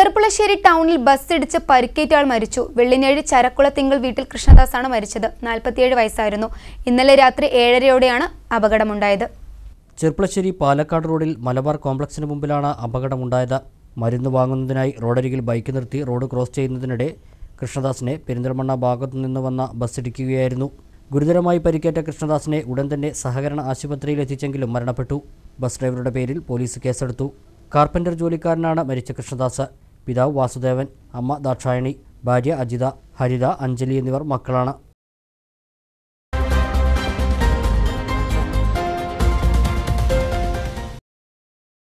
ചെറുപ്പുളശ്ശേരി ടൗണിൽ ബസ് ഇടിച്ച് പരിക്കേറ്റ ആൾ മരിച്ചു വെള്ളിനേഴി ചരക്കുളത്തിങ്കൽ വീട്ടിൽ കൃഷ്ണദാസാണ് മരിച്ചത് നാൽപ്പത്തിയേഴ് വയസ്സായിരുന്നു ഇന്നലെ രാത്രി ഏഴരയോടെയാണ് അപകടമുണ്ടായത് ചെർപ്പളശ്ശേരി പാലക്കാട് റോഡിൽ മലബാർ കോംപ്ലക്സിന് മുമ്പിലാണ് അപകടമുണ്ടായത് മരുന്ന് വാങ്ങുന്നതിനായി റോഡരികിൽ ബൈക്ക് നിർത്തി റോഡ് ക്രോസ് ചെയ്യുന്നതിനിടെ കൃഷ്ണദാസിനെ പെരിന്തൽമണ്ണ ഭാഗത്തു നിന്ന് വന്ന ബസ് ഇടിക്കുകയായിരുന്നു ഗുരുതരമായി പരിക്കേറ്റ കൃഷ്ണദാസിനെ ഉടൻ തന്നെ സഹകരണ ആശുപത്രിയിൽ എത്തിച്ചെങ്കിലും മരണപ്പെട്ടു ബസ് ഡ്രൈവറുടെ പേരിൽ പോലീസ് കേസെടുത്തു കാർപ്പൻ്റർ ജോലിക്കാരനാണ് മരിച്ച കൃഷ്ണദാസ് പിതാവ് വാസുദേവൻ അമ്മ ദാക്ഷായണി ഭാര്യ അജിത ഹരിത അഞ്ജലി എന്നിവർ മക്കളാണ്